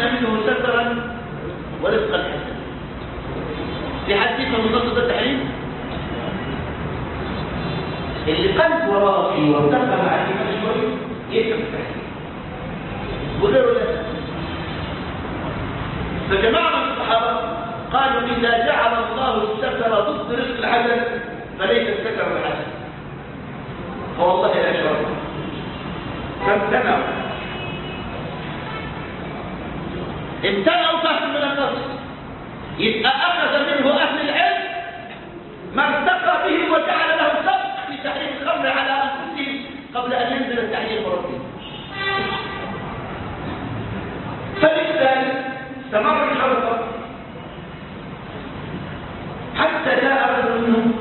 منه سترا ورزقا حسنا في حد يفهم النص ده التحريم اللي قلبه راقي وارتفع مع الايمان شويه يفهم التحريم وغيره لا فجماعه من الصحابه قالوا اذا جعل الله الستر ضد رزق الحسن فليس الستر بالحسن فوالله لا شر فامتنعوا امتنعوا فهم من النص يبقى اخذ منه اهل العلم ما ارتقى به وجعل له سبق في تحريم الخمر على انفسهم قبل ان ينزل التحريم ربهم فبالتالي استمر الحرب حتى جاء رجل منهم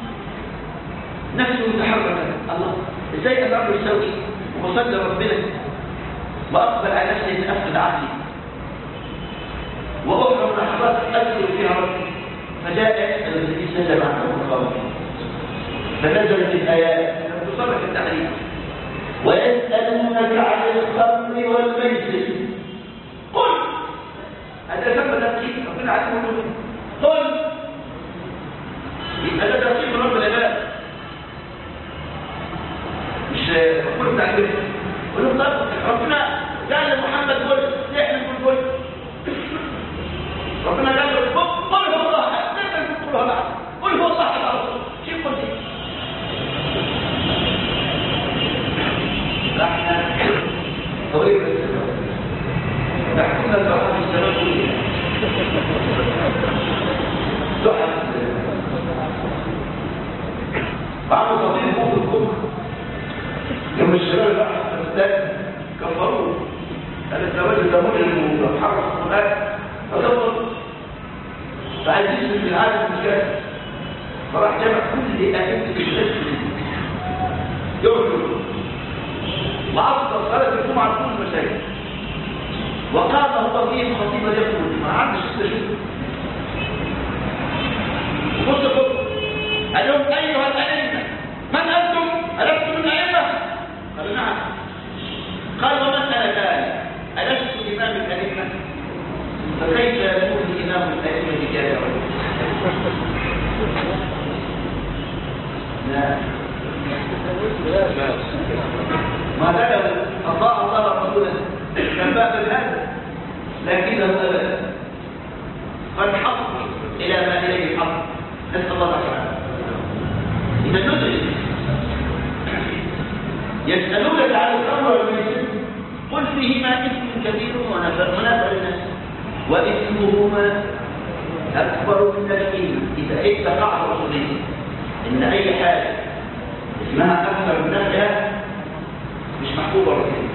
نفسه تحرك الله ازاي الامر يسوي وصدر ربنا واقبل على نفسه من افقد عقلي واخرى لحظات اذكر فيها ربي فجاء يسال النبي صلى الله عليه وسلم فنزلت الايات تصرف التحريم ويسالونك عن الخمر والميسر قل هذا ثم تفكير ربنا عليه قل يبقى ده تفكير رب العباد مش كل تعبير ولو طب ربنا قال لمحمد قل احنا نقول قل ربنا قال له قل هو الله احد ليس نقول هو الله قل هو الله احد على طول شيء قلت احنا طريق السماء نحكمنا البحر في السماء كلها تحف بعد تطبيق فوق الكفر يوم الشباب الواحد الثاني كفروه قال الزواج ده مجرم وحرص القرآن فضبط فعايز يسلم في العالم المشاهد فراح جمع كل أئمة المسلمين يعلم وأفضل صلاة الجمعة في كل المساجد وقام هو فيهم خطيبا يقول ما عندش استشهد بص بص اليوم أيها الأئمة من أنتم؟ ألستم من أئمة؟ قالوا نعم قال ومن أنا ثاني ألست إمام الأئمة؟ فكيف يكون إمام الأئمة كافرا؟ لا ما دام أطاع الله ورسوله كان باب هذا لكنه أبدا فالحق إلى ما إليه الحق نسأل الله تعالى إذا ندرك يسألونك عن الخمر والميسر قل فيهما إثم كبير ونفع للناس وإثمهما أكبر من نفسهما إذا اتقع الرسولين إن أي حاجة اسمها أكثر من نفسها مش محبوبة رسولين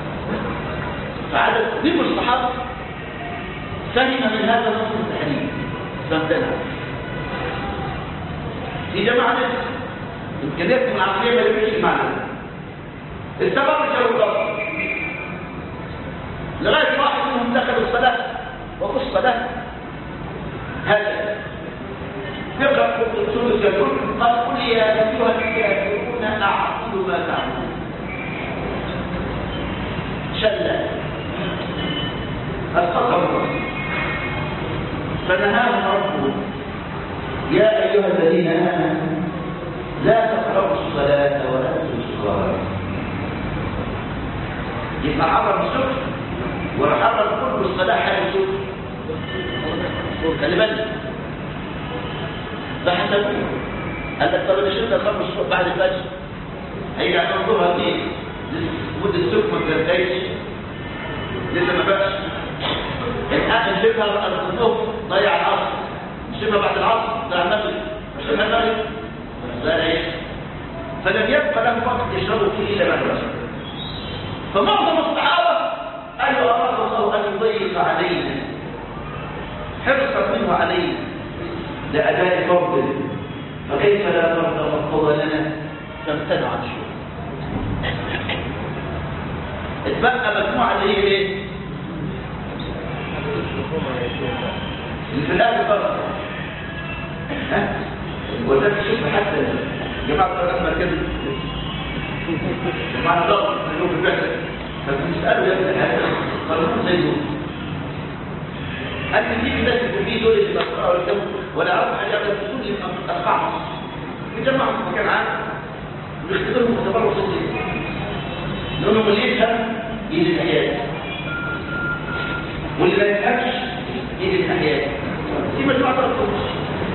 فعدد كثير من الصحابة فهم من هذا النص التحريم فامتنع في جماعة إمكانياتهم العقلية ما يمشي معنا السبب الجو الأرض لغاية واحد منهم دخلوا الصلاة وقص الصلاة هذا يقرأ رسول الكافرون قال قل يا أيها الكافرون أعبد ما تعبدون شلة القصر فنهاهم ربهم يا أيها الذين آمنوا لا تقربوا الصلاة وأنتم سكارى يبقى حرم السكر وحرم كل الصلاة حال السكر خلي بالك فحسب قال لك طب انا شفت الخمر الصبح بعد الفجر هيجي عشان الظهر دي مدة السكر ما تنتهيش لسه ما بقاش الآن نشوفها الظهر ضيع العصر نشوفها بعد العصر ضيع المغرب نشوفها المغرب لا لا فلم يبقى له وقت يشربوا فيه الا بعد العصر فمعظم الصحابه قالوا اراد الله ان يضيق علينا حرصا منه علينا لاداء فرض فكيف لا فرض فقضى لنا فامتنع عن الشرب اتبقى مجموعه اللي هي ايه؟ اللي في الاخر فرض ها؟ وده تشوف حتى جماعة القرآن المركزي جماعة ضغط اللي هو في البعثة فبنسأله يا ابن هذا قانون زيه أنت تجيب الناس اللي فيه دول اللي بقرأوا الجو ولا أعرف حاجة على الفصول اللي أربعة يجمعهم في مكان عام ويختبرهم اختبار وسطي لأنه اللي يفهم يجي الحياة واللي ما يفهمش يجي الحياة دي مجموعة الخمس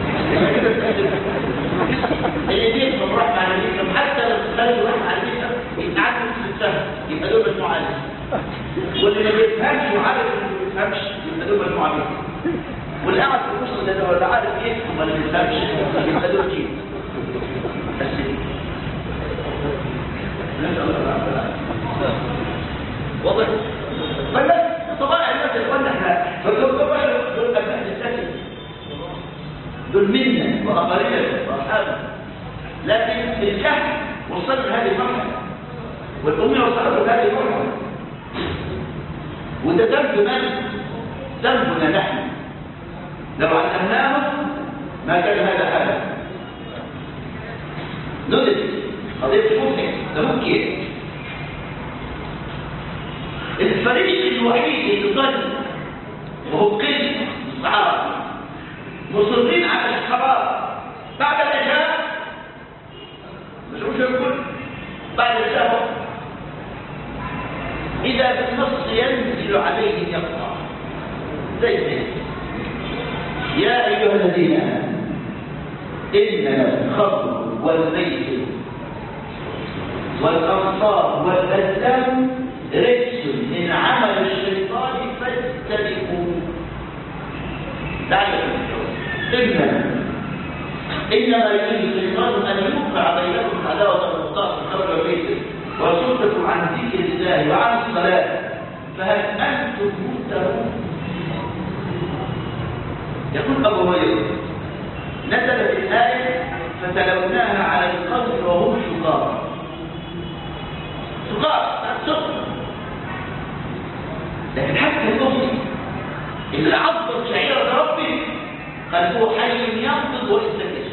اللي دي من رحمة على الإسلام حتى لو خلوا رحمة على الإسلام يبقى عارف في السهل يبقى دول مجموعة على واللي ما بيفهمش وعارف انه ما بيفهمش يبقى دول مجموعة منهم واللي قاعد في النص ده ولا عارف يفهم ولا ما بيفهمش يبقى دول جيل بس نسأل الله العافية واضح؟ فالناس طبعا الناس اللي قلنا احنا فدول دول دول ابناء السكن دول منا واقاربنا واصحابنا لكن الجهل وصلنا لهذه المرحله والامه وصلت لهذه المرحله وده ذنب من؟ ذنبنا نحن لو علمناهم ما كان هذا حالا ندرك قضيه ممكن ده ممكن الفريق الوحيد اللي ضل وهو قل الصحابه مصرين على الحرام بعد العشاء مش مش يقول بعد العشاء إذا بالنص ينزل عليه يقطع زي زي يا أيها الذين آمنوا إنما الخمر والميسر والأنصار والأزلام رجس من عمل الشيطان فاجتنبوه لعلكم إنما إنما يريد الشيطان أن يوقع بينكم عداوة المختار في الخمر والميسر وصدكم عن ذكر الله وعن الصلاة فهل أنتم منتهون يقول أبو هريرة نزلت الآية فتلوناها على القوم وهم شقاق شقاق سقط لكن حتى المسلم اللي عظم شعيرة ربه قال هو حي ينقض ويستكشف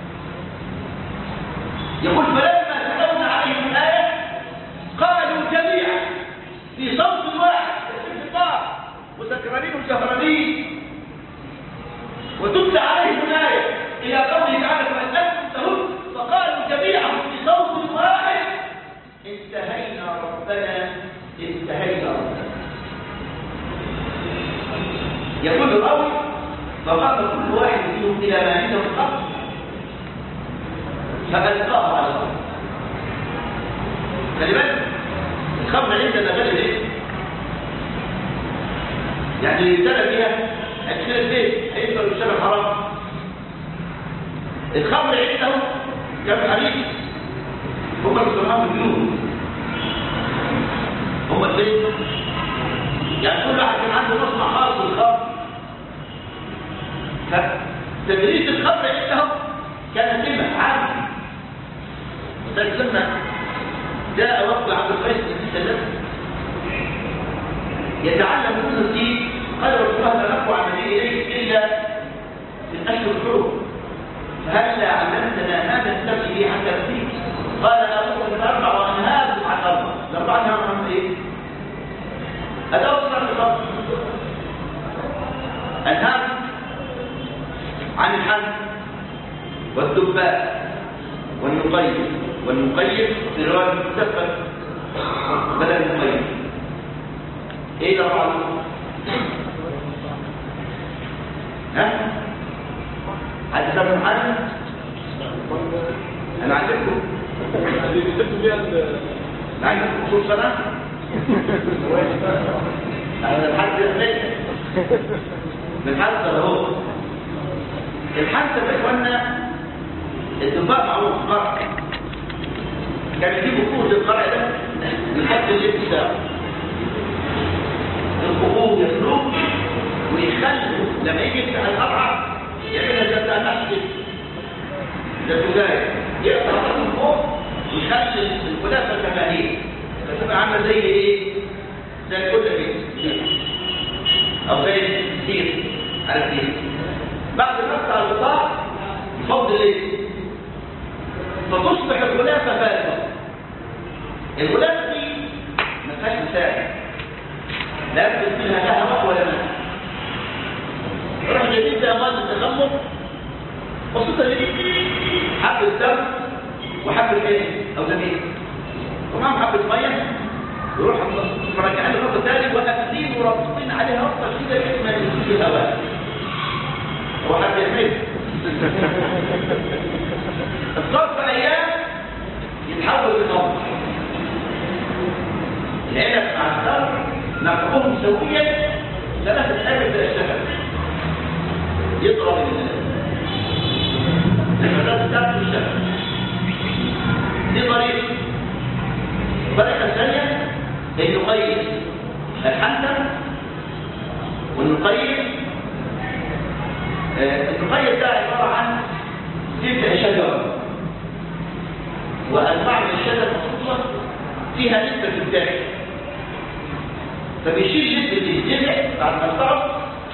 يقول فلما تلونا عليهم الآية قالوا جميعا في صوت واحد في الطاعة وسكرانين وسهرانين وتتلى عليهم الآية إلى قوله تعالى فمن أنتم فقالوا جميعا في صوت واحد انتهينا ربنا انتهينا ربنا يقول الراوي فقام كل واحد منهم إلى ما عنده الحق فألقاه على الأرض خلي بالك الخمر عندنا غالب ايه؟ يعني اللي ابتلى فيها هتشتري البيت هيقدر يشتري حرام الخمر عندهم كم حريق هم اللي بيسموها البيوت هم البيت يعني كل واحد كان عنده مصنع خاص بالخمر فتدريس الخمر عندهم كان سمة عام وذلك لما جاء وفد عبد القيس بن سلام يتعلم من الدين قال رسول الله لا نقوى عن اليه الا في الاشهر الحرم فهل علمتنا هذا نستمشي به حتى نفيك قال ابوك الاربع وانهاكم عن الاربع الاربعه عن ايه؟ هذا هو صلاه الخمر انهاكم عن الحمد والدباء والنقيب والمقيد في رواية المتفق بدل المقيد ايه ده بعض ها حد سامع حاجه انا عندكم اللي بيسبوا بيها ال- عندكم خصوص سنه انا الحد الثاني بنحذر اهو الحذر يا اخوانا الدباء معروف قرع كان يجيبوا قوة القرع ده يحط اللبس بتاعه الخطوط يخلوه ويخلوا لما يجي يفتح القرعة يعملها زي بتاع النحس كده زي البداية يقطع من فوق ويخلي الخلافة كماهير فتبقى عاملة زي ايه؟ زي الكل كده أو زي السير على السير بعد ما يقطع القطاع يفضل ايه؟ فتصبح الغلافة فارغة الغلافة دي ما فيهاش مساعد لا يمكن منها لها ماء ولا ماء بسيطة جدا حبة دم وحبة ايه او زميل ومعهم حبة مية يروح مرجعين الرابطة تاني وقافلين ورابطين عليها رابطة كده بحيث ما ينزلش الهواء هو حد يعمل الظرف ايام يتحول لنار العنب مع الثرف نفعهم سويا ثلاثة أيام من الشهر يضرب الحاجات بتاعته في الشهر دي طريقة الطريقة الثانية النقيد الحنتم والنقيد آه، النقيد ده عبارة عن تسع شجر وأنواع من الشجر مخصوصة فيها نسبة في الداخل فبيشيل نسبة الجذع بعد ما يقطعه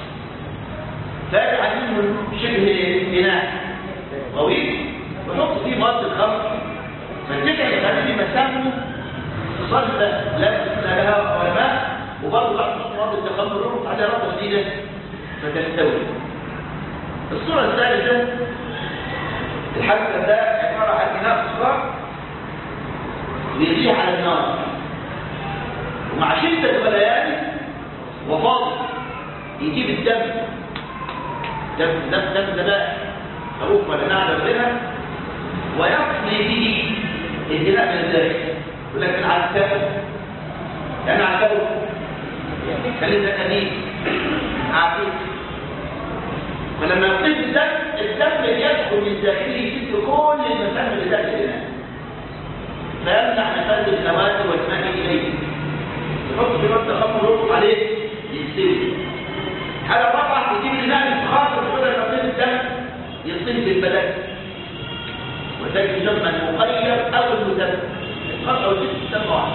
فيجعل منه شبه إناء طويل ويحط فيه مواد الخمر فالجذع يخلي مسامه صلبة لا تسمى لها ولا ماء وبرضه بعد مواد التخمر يحط عليها رطة جديدة فتستوي الصورة الثالثة الحبة ده عبارة عن إناء صغار ويجيه على النار ومع شدة الغليان وفاضل يجيب الدم دم دم دم ذبائح خروف ولا نعلة ولا غيرها ويقضي به الدماء من الداخل ولكن على الكافر يعني على الكافر خلينا كنين عقيق فلما يقضي الدم الدم يدخل من داخله يسد كل المسام اللي داخل الاناء فيمنع نفاذ النواه والماء اليه يحط في مبدا خمر ويربط عليه يستوي حاجه رابعه يجيب الماء الخاطر بدل ما يقضي الدم يصيب بالبدن وذلك يسمى المخير او المدبر الخط او الجسم يسمى واحد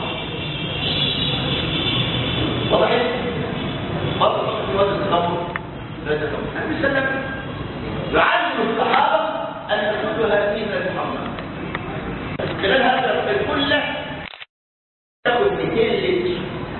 وضحت برضه في وزن الخمر لا تخمر النبي صلى الله عليه وسلم يعلم الصحابه ان يخرجوا هذه من المحرمات خلال هذا الكله تاخذ 200 لتر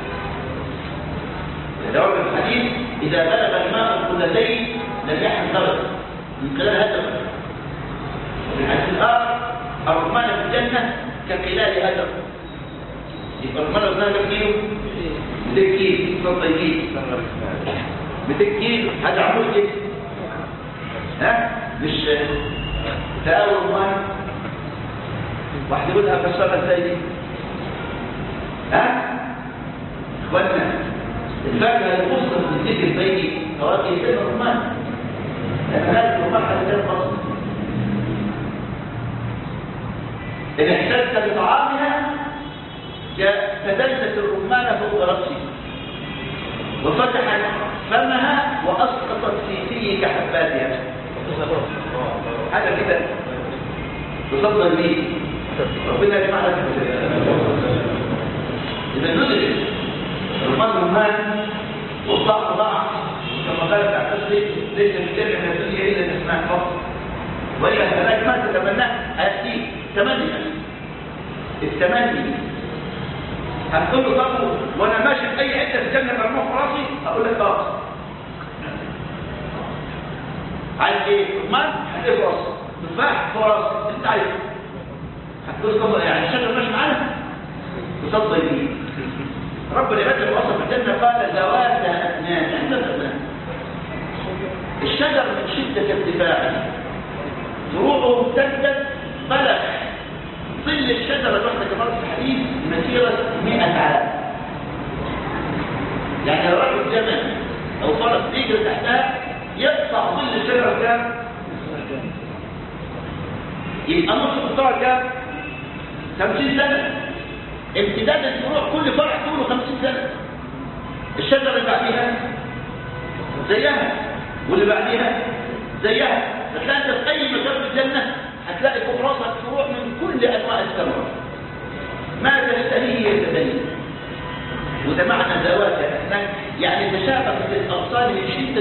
جواب الحديث اذا بلغ الماء القلتين لم يحل درجه من خلال هذا وفي الحديث الاخر الرحمن في الجنه كخلال هذا يبقى الرحمن وزنها كم كيلو 200 كيلو صوت طيبين 200 كيلو هذا عمود كده ها مش تقاوي الرحمن واحد يقولها كسرها ازاي دي ها اخوانا الفاكهه اللي وصلت للذكر البيتي فواكه سن الرحمن لان هذه الرحمن حتى كان خلاص إن احتجت بطعامها فدلت الرمان فوق رأسي وفتحت فمها وأسقطت في فيه كحباتها هذا كده تصدر لي ربنا يجمعنا في إذا ندرك الرمان رمان والضعف ضعف كما قالت اعتقد ليس الجمع من الدنيا إلا تسمع فقط وإلا هناك ما تتمناه هيأتيك تمني التمني هتقول له طب وانا ماشي في اي حته في الجنه مرموح في راسي اقول لك اه عايز ايه؟ رمان هتلاقيه في راسك تفاح في راسك انت عايز هتقول طب يعني الشجر ماشي معانا تصدق بيه رب العباد لما وصف الجنه قال ذوات اثنان احنا اثنان الشجر من شده ارتفاعه فروعه امتدت بلغ ظل الشجرة الواحدة كما في الحديث مسيرة 100 عام يعني لو رجل جمل أو فرس يجري تحتها يقطع ظل الشجرة كام؟ يبقى نص القطاع كام؟ 50 سنة امتداد الفروع كل فرع طوله 50 سنة الشجرة اللي بعديها زيها واللي بعديها زيها فتلاقي انت في اي مكان في الجنه هتلاقي فوق راسك فروع من كل انواع الثمرات ما تشتهيه يتدين وده معنى ذوات يعني تشابكت الاغصان من شده